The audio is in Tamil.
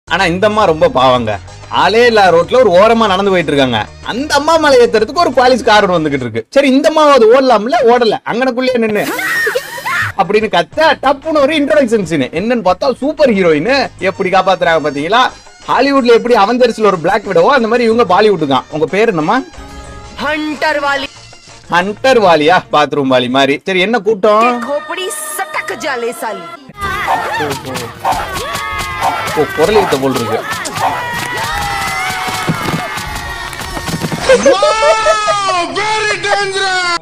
ஆனா இந்த அம்மா ரொம்ப பாவங்க ஆளே இல்ல ரோட்ல ஒரு ஓரமா நடந்து போயிட்டு இருக்காங்க அந்த அம்மா மலை ஏத்துறதுக்கு ஒரு பாலிஸ் கார் வந்துகிட்டு இருக்கு சரி இந்த அம்மா அது ஓடலாம்ல ஓடல அங்கனக்குள்ளேயே நின்னு அப்படின்னு கத்த டப்புன்னு ஒரு இன்ட்ரோடக்ஷன் சீன் என்னன்னு பார்த்தா சூப்பர் ஹீரோயின் எப்படி காப்பாத்துறாங்க பாத்தீங்களா ஹாலிவுட்ல எப்படி அவஞ்சர்ஸ்ல ஒரு பிளாக் விடவோ அந்த மாதிரி இவங்க பாலிவுட் தான் உங்க பேர் என்னம்மா हंटर वाली ஹண்டர் வாலியா பாத்ரூம் வாலி மாதிரி சரி என்ன கூட்டம் खोपड़ी सटक जाले साली ஓ குரல் யுத்த போல் இருக்கு Very dangerous!